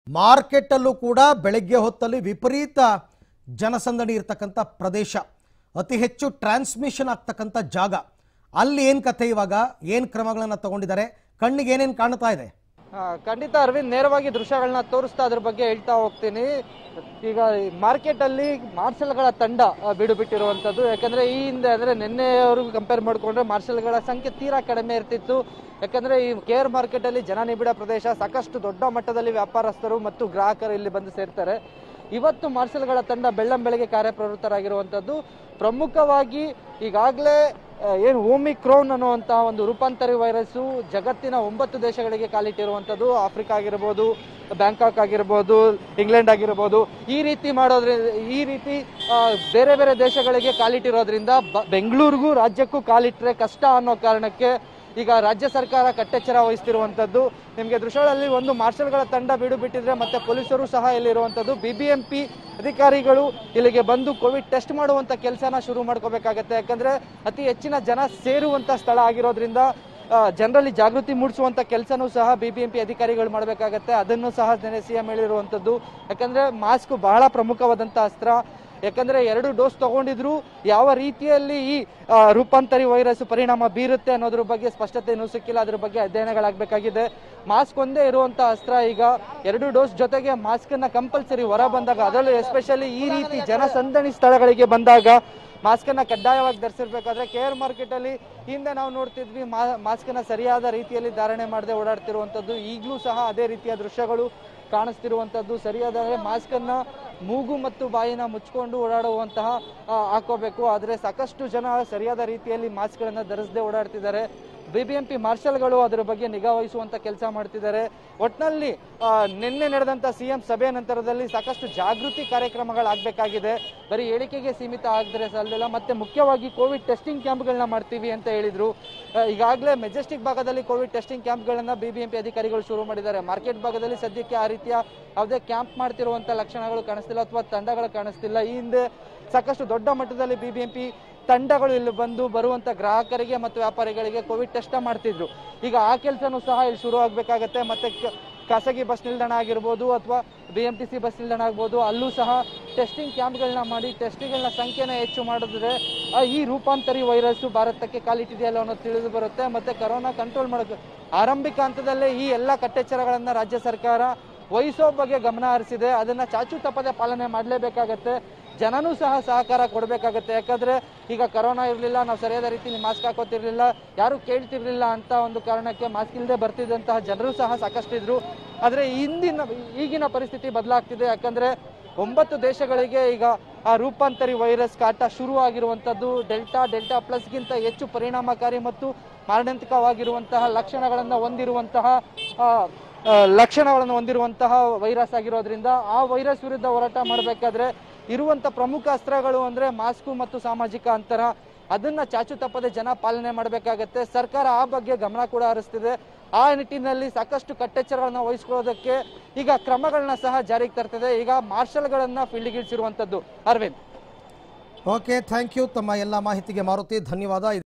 ಮಾರ್ಕೆಟಲ್ಲೂ ಕೂಡ ಬೆಳಗ್ಗೆ ಹೊತ್ತಲ್ಲಿ ವಿಪರೀತ ಜನಸಂದಣಿ ಇರ್ತಕ್ಕಂಥ ಪ್ರದೇಶ ಅತಿ ಹೆಚ್ಚು ಟ್ರಾನ್ಸ್ಮಿಷನ್ ಆಗ್ತಕ್ಕಂಥ ಜಾಗ ಅಲ್ಲಿ ಏನು ಕಥೆ ಇವಾಗ ಏನು ಕ್ರಮಗಳನ್ನು ತಗೊಂಡಿದ್ದಾರೆ ಕಣ್ಣಿಗೆ ಏನೇನು ಕಾಣ್ತಾ ಇದೆ ಆ, ಖಂಡಿತ ಅರವಿಂದ್ ನೇರವಾಗಿ ದೃಶ್ಯಗಳನ್ನ ತೋರಿಸ್ತಾ ಅದ್ರ ಬಗ್ಗೆ ಹೇಳ್ತಾ ಹೋಗ್ತೀನಿ ಈಗ ಮಾರ್ಕೆಟ್ ಅಲ್ಲಿ ಮಾರ್ಷಲ್ಗಳ ತಂಡ ಆ, ಬೀಡು ಬಿಟ್ಟಿರುವಂತದ್ದು ಯಾಕಂದ್ರೆ ಈ ಹಿಂದೆ ಅಂದ್ರೆ ನಿನ್ನೆವರೆಗೂ ಕಂಪೇರ್ ಮಾಡ್ಕೊಂಡ್ರೆ ಮಾರ್ಷಲ್ಗಳ ಸಂಖ್ಯೆ ತೀರಾ ಕಡಿಮೆ ಇರ್ತಿತ್ತು ಯಾಕಂದ್ರೆ ಈ ಕೇರ್ ಮಾರ್ಕೆಟ್ ಅಲ್ಲಿ ಜನ ನಿಬಿಡ ಪ್ರದೇಶ ಸಾಕಷ್ಟು ದೊಡ್ಡ ಮಟ್ಟದಲ್ಲಿ ವ್ಯಾಪಾರಸ್ಥರು ಮತ್ತು ಗ್ರಾಹಕರು ಇಲ್ಲಿ ಬಂದು ಸೇರ್ತಾರೆ ಇವತ್ತು ಮಾರ್ಷಲ್ಗಳ ತಂಡ ಬೆಳ್ಳಂ ಬೆಳಗ್ಗೆ ಕಾರ್ಯಪ್ರವೃತ್ತರಾಗಿರುವಂತದ್ದು ಪ್ರಮುಖವಾಗಿ ಈಗಾಗಲೇ ಏನು ಓಮಿಕ್ರೋನ್ ಅನ್ನುವಂಥ ಒಂದು ರೂಪಾಂತರಿ ವೈರಸ್ಸು ಜಗತ್ತಿನ ಒಂಬತ್ತು ದೇಶಗಳಿಗೆ ಕಾಲಿಟ್ಟಿರುವಂಥದ್ದು ಆಫ್ರಿಕಾ ಆಗಿರ್ಬೋದು ಬ್ಯಾಂಕಾಕ್ ಆಗಿರ್ಬೋದು ಇಂಗ್ಲೆಂಡ್ ಆಗಿರ್ಬೋದು ಈ ರೀತಿ ಮಾಡೋದ್ರಿಂದ ಈ ರೀತಿ ಆ, ಬೇರೆ ಬೇರೆ ದೇಶಗಳಿಗೆ ಕಾಲಿಟ್ಟಿರೋದ್ರಿಂದ ಬ- ಬೆಂಗಳೂರಿಗೂ ರಾಜ್ಯಕ್ಕೂ ಕಾಲಿಟ್ಟರೆ ಕಷ್ಟ ಅನ್ನೋ ಕಾರಣಕ್ಕೆ ಈಗ ರಾಜ್ಯ ಸರ್ಕಾರ ಕಟ್ಟೆಚ್ಚರ ವಹಿಸ್ತಿರುವಂಥದ್ದು ನಿಮಗೆ ದೃಶ್ಯಗಳಲ್ಲಿ ಒಂದು ಮಾರ್ಷಲ್ಗಳ ತಂಡ ಬೀಡು ಬಿಟ್ಟಿದ್ರೆ ಮತ್ತೆ ಪೊಲೀಸರು ಸಹ ಇಲ್ಲಿರುವಂಥದ್ದು ಬಿ ಬಿ ಎಂ ಪಿ ಅಧಿಕಾರಿಗಳು ಇಲ್ಲಿಗೆ ಬಂದು ಕೋವಿಡ್ ಟೆಸ್ಟ್ ಮಾಡುವಂಥ ಕೆಲಸನ ಶುರು ಮಾಡ್ಕೋಬೇಕಾಗತ್ತೆ ಯಾಕಂದ್ರೆ ಅತಿ ಹೆಚ್ಚಿನ ಜನ ಸೇರುವಂಥ ಸ್ಥಳ ಆಗಿರೋದ್ರಿಂದ ಜನರಲ್ಲಿ ಜಾಗೃತಿ ಮೂಡಿಸುವಂಥ ಕೆಲಸನೂ ಸಹ ಬಿ ಬಿ ಎಂ ಪಿ ಅಧಿಕಾರಿಗಳು ಮಾಡಬೇಕಾಗತ್ತೆ ಅದನ್ನು ಸಹ ನೆನೆ ಸಿ ಎಂ ಹೇಳಿರುವಂಥದ್ದು ಯಾಕಂದ್ರೆ ಮಾಸ್ಕ್ ಬಹಳ ಪ್ರಮುಖವಾದಂಥ ಅಸ್ತ್ರ ಯಾಕಂದ್ರೆ ಎರಡು ಡೋಸ್ ತಗೊಂಡಿದ್ರು ಯಾವ ರೀತಿಯಲ್ಲಿ ಈ ಆ, ರೂಪಾಂತರಿ ವೈರಸ್ ಪರಿಣಾಮ ಬೀರುತ್ತೆ ಅನ್ನೋದ್ರ ಬಗ್ಗೆ ಸ್ಪಷ್ಟತೆ ಇನ್ನೂ ಸಿಕ್ಕಿಲ್ಲ ಅದ್ರ ಬಗ್ಗೆ ಅಧ್ಯಯನಗಳಾಗಬೇಕಾಗಿದೆ ಮಾಸ್ಕ್ ಒಂದೇ ಇರುವಂತ ಅಸ್ತ್ರ ಈಗ ಎರಡು ಡೋಸ್ ಜೊತೆಗೆ ಮಾಸ್ಕ್ ಅನ್ನ ಕಂಪಲ್ಸರಿ ಹೊರ ಬಂದಾಗ ಅದರಲ್ಲೂ ಎಸ್ಪೆಷಲಿ ಈ ರೀತಿ ಜನಸಂದಣಿ ಸ್ಥಳಗಳಿಗೆ ಬಂದಾಗ ಮಾಸ್ಕ್ ಅನ್ನ ಕಡ್ಡಾಯವಾಗಿ ಧರಿಸಿರ್ಬೇಕಾದ್ರೆ ಕೆ ಆರ್ ಮಾರ್ಕೆಟ್ ಅಲ್ಲಿ ಹಿಂದೆ ನಾವು ನೋಡ್ತಿದ್ವಿ ಮಾಸ್ಕ್ ಅನ್ನ ಸರಿಯಾದ ರೀತಿಯಲ್ಲಿ ಧಾರಣೆ ಮಾಡದೆ ಓಡಾಡ್ತಿರುವಂತದ್ದು ಈಗಲೂ ಸಹ ಅದೇ ರೀತಿಯ ದೃಶ್ಯಗಳು ಕಾಣಿಸ್ತಿರುವಂತದ್ದು ಸರಿಯಾದ ಮಾಸ್ಕ್ ಅನ್ನ ಮೂಗು ಮತ್ತು ಬಾಯಿನ ಮುಚ್ಕೊಂಡು ಓಡಾಡುವಂತಹ ಆ, ಹಾಕೋಬೇಕು ಆದರೆ ಸಾಕಷ್ಟು ಜನ ಸರಿಯಾದ ರೀತಿಯಲ್ಲಿ ಮಾಸ್ಕ್ಗಳನ್ನ ಧರಿಸದೆ ಓಡಾಡ್ತಿದ್ದಾರೆ ಬಿಬಿಎಂಪಿ ಮಾರ್ಷಲ್ಗಳು ಅದರ ಬಗ್ಗೆ ನಿಗಾ ವಹಿಸುವಂತ ಕೆಲಸ ಮಾಡ್ತಿದ್ದಾರೆ ಒಟ್ನಲ್ಲಿ ಆ, ನಿನ್ನೆ ನಡೆದಂತ ಸಿಎಂ ಸಭೆ ನಂತರದಲ್ಲಿ ಸಾಕಷ್ಟು ಜಾಗೃತಿ ಕಾರ್ಯಕ್ರಮಗಳಾಗಬೇಕಾಗಿದೆ ಬರೀ ಹೇಳಿಕೆಗೆ ಸೀಮಿತ ಆಗದ್ರೆ ಸಾಲದಿಲ್ಲ ಮತ್ತೆ ಮುಖ್ಯವಾಗಿ ಕೋವಿಡ್ ಟೆಸ್ಟಿಂಗ್ ಕ್ಯಾಂಪ್ಗಳನ್ನ ಮಾಡ್ತೀವಿ ಅಂತ ಹೇಳಿದ್ರು ಆ, ಈಗಾಗಲೇ ಮೆಜೆಸ್ಟಿಕ್ ಭಾಗದಲ್ಲಿ ಕೋವಿಡ್ ಟೆಸ್ಟಿಂಗ್ ಕ್ಯಾಂಪ್ಗಳನ್ನ ಬಿಬಿಎಂಪಿ ಅಧಿಕಾರಿಗಳು ಶುರು ಮಾಡಿದ್ದಾರೆ ಮಾರ್ಕೆಟ್ ಭಾಗದಲ್ಲಿ ಸದ್ಯಕ್ಕೆ ಆ ರೀತಿಯ ಯಾವುದೇ ಕ್ಯಾಂಪ್ ಮಾಡ್ತಿರುವಂತ ಲಕ್ಷಣಗಳು ಕಾಣಿಸ್ತಿಲ್ಲ ಅಥವಾ ತಂಡಗಳು ಕಾಣಿಸ್ತಿಲ್ಲ ಈ ಹಿಂದೆ ಸಾಕಷ್ಟು ದೊಡ್ಡ ಮಟ್ಟದಲ್ಲಿ ಬಿಬಿಎಂಪಿ ತಂಡಗಳು ಇಲ್ಲಿ ಬಂದು ಬರುವಂತ ಗ್ರಾಹಕರಿಗೆ ಮತ್ತು ವ್ಯಾಪಾರಿಗಳಿಗೆ ಕೋವಿಡ್ ಟೆಸ್ಟ್ ಮಾಡ್ತಿದ್ರು ಈಗ ಆ ಕೆಲಸನೂ ಸಹ ಇಲ್ಲಿ ಶುರು ಆಗ್ಬೇಕಾಗತ್ತೆ ಮತ್ತೆ ಕ- ಖಾಸಗಿ ಬಸ್ ನಿಲ್ದಾಣ ಆಗಿರ್ಬೋದು ಅಥವಾ B M T C bus ನಿಲ್ದಾಣ ಆಗ್ಬೋದು ಅಲ್ಲೂ ಸಹ ಟೆಸ್ಟಿಂಗ್ ಕ್ಯಾಂಪ್ಗಳನ್ನ ಮಾಡಿ ಟೆಸ್ಟಿಂಗ್ಗಳನ್ನ ಸಂಖ್ಯೆನ ಹೆಚ್ಚು ಮಾಡಿದ್ರೆ ಆ, ಈ ರೂಪಾಂತರಿ ವೈರಸ್ ಭಾರತಕ್ಕೆ ಕಾಲಿಟ್ಟಿದೆಯಲ್ಲ ಅನ್ನೋದು ತಿಳಿದು ಬರುತ್ತೆ ಮತ್ತೆ ಕರೋನಾ ಕಂಟ್ರೋಲ್ ಮಾಡೋದು ಆರಂಭಿಕ ಹಂತದಲ್ಲೇ ಈ ಎಲ್ಲ ಕಟ್ಟೆಚ್ಚರಗಳನ್ನ ರಾಜ್ಯ ಸರ್ಕಾರ ವಹಿಸೋ ಬಗ್ಗೆ ಗಮನ ಹರಿಸಿದೆ ಅದನ್ನ ಚಾಚು ತಪ್ಪದೆ ಪಾಲನೆ ಮಾಡಲೇಬೇಕಾಗತ್ತೆ ಜನನೂ ಸಹ ಸಹಕಾರ ಕೊಡಬೇಕಾಗತ್ತೆ ಯಾಕಂದ್ರೆ ಈಗ ಕರೋನಾ ಇರಲಿಲ್ಲ ನಾವು ಸರಿಯಾದ ರೀತಿಯಲ್ಲಿ ಮಾಸ್ಕ್ ಹಾಕೋತಿರ್ಲಿಲ್ಲ ಯಾರು ಕೇಳ್ತಿರ್ಲಿಲ್ಲ ಅಂತ ಒಂದು ಕಾರಣಕ್ಕೆ ಮಾಸ್ಕ್ ಇಲ್ಲದೆ ಬರ್ತಿದ್ದಂತಹ ಜನರು ಸಹ ಸಾಕಷ್ಟಿದ್ರು ಆದರೆ ಇಂದಿನ ಈಗಿನ ಪರಿಸ್ಥಿತಿ ಬದಲಾಗ್ತಿದೆ ಯಾಕಂದ್ರೆ ಒಂಬತ್ತು ದೇಶಗಳಿಗೆ ಈಗ ಆ ರೂಪಾಂತರಿ ವೈರಸ್ ಕಾಟ ಶುರು ಆಗಿರುವಂಥದ್ದು ಡೆಲ್ಟಾ ಡೆಲ್ಟಾ ಪ್ಲಸ್ಗಿಂತ ಹೆಚ್ಚು ಪರಿಣಾಮಕಾರಿ ಮತ್ತು ಮಾರಣಾಂತಿಕವಾಗಿರುವಂತಹ ಲಕ್ಷಣಗಳನ್ನು ಹೊಂದಿರುವಂತಹ ಆ, ಆ, ಲಕ್ಷಣಗಳನ್ನು ಹೊಂದಿರುವಂತಹ ವೈರಸ್ ಆಗಿರೋದ್ರಿಂದ ಆ ವೈರಸ್ ವಿರುದ್ಧ ಹೋರಾಟ ಮಾಡಬೇಕಾದ್ರೆ ಇರುವಂತ ಪ್ರಮುಖ ಅಸ್ತ್ರಗಳು ಅಂದ್ರೆ ಮಾಸ್ಕು ಮತ್ತು ಸಾಮಾಜಿಕ ಅಂತರ ಅದನ್ನ ಚಾಚು ತಪ್ಪದೆ ಜನ ಪಾಲನೆ ಮಾಡಬೇಕಾಗತ್ತೆ ಸರ್ಕಾರ ಆ ಬಗ್ಗೆ ಗಮನ ಕೂಡ ಹರಿಸ್ತಿದೆ ಆ ನಿಟ್ಟಿನಲ್ಲಿ ಸಾಕಷ್ಟು ಕಟ್ಟೆಚ್ಚರಗಳನ್ನ ವಹಿಸ್ಕೊಳ್ಳೋದಕ್ಕೆ ಈಗ ಕ್ರಮಗಳನ್ನ ಸಹ ಜಾರಿಗೆ ತರ್ತಿದೆ ಈಗ ಮಾರ್ಷಲ್ಗಳನ್ನ ಫೀಲ್ಡ್ಗಿಳಿಸಿರುವಂತದ್ದು ಅರವಿಂದ್ ಓಕೆ ಥ್ಯಾಂಕ್ ಯು ತಮ್ಮ ಎಲ್ಲ ಮಾಹಿತಿಗೆ ಮಾರುತಿ ಧನ್ಯವಾದ